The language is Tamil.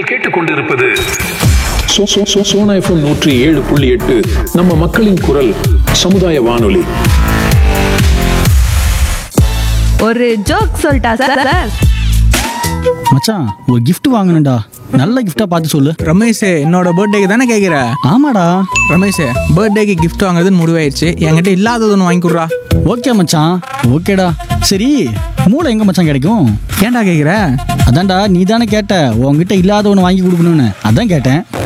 நீங்கள் கேட்டுக்கொண்டிருப்பது சோ- சோ- சோ- சோனா எஃப்எம் நூற்றி ஏழு புள்ளி எட்டு நம்ம மக்களின் குரல் சமுதாய வானொலி ஒரு ஜோக் சொல்லிட்டா சார் சார் மச்சான் ஒரு gift வாங்கணும்டா நல்ல gift-ஆ பார்த்து சொல்லு ரமேஷ் என்னோட பர்த்டேக்கு தானே கேட்குற ஆமாடா ரமேஷ் பர்த்டேக்கு gift வாங்குறதுன்னு முடிவாயிடுச்சு என்கிட்ட இல்லாதது ஒன்று வாங்கி கொடுறா ஓகே மச்சான் ஓகேடா சரி மூளை எங்க மச்சான் கிடைக்கும் ஏன்டா கேட்குற அதான்டா நீ தானே கேட்ட உன்கிட்ட இல்லாத ஒன்று வாங்கி கொடுக்கணும்னு அதான் கேட்டேன்